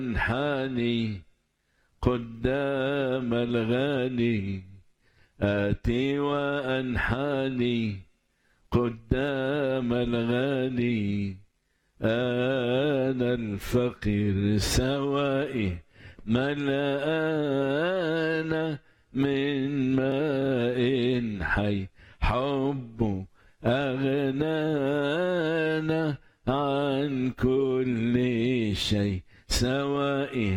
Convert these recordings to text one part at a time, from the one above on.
انحاني قدام الغالي آتي وأنحاني قدام الغالي أنا الفقير سوائي ملآن من ماء حي حب أغنانا عن كل شيء سوائي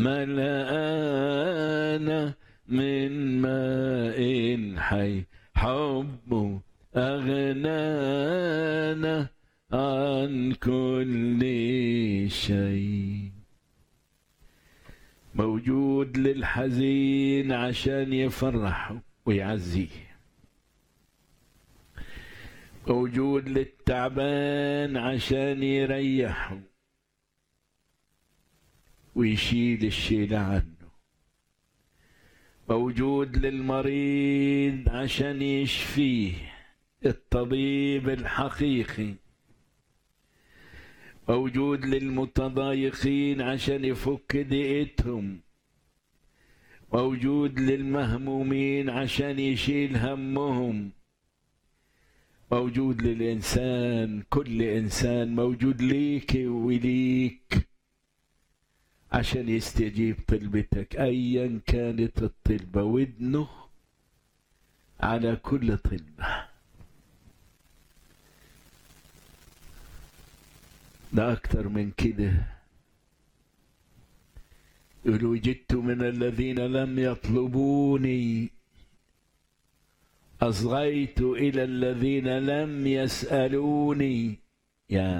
ملآن من ماء حي حب أغنانا عن كل شيء موجود للحزين عشان يفرح ويعزيه موجود للتعبان عشان يريحه ويشيل الشيل عنه موجود للمريض عشان يشفيه الطبيب الحقيقي موجود للمتضايقين عشان يفك ضيقتهم موجود للمهمومين عشان يشيل همهم موجود للإنسان كل إنسان موجود ليك وليك عشان يستجيب طلبتك أيا كانت الطلبة ودنه على كل طلبة ده أكتر من كده يقول وجدت من الذين لم يطلبوني أصغيت إلى الذين لم يسألوني يا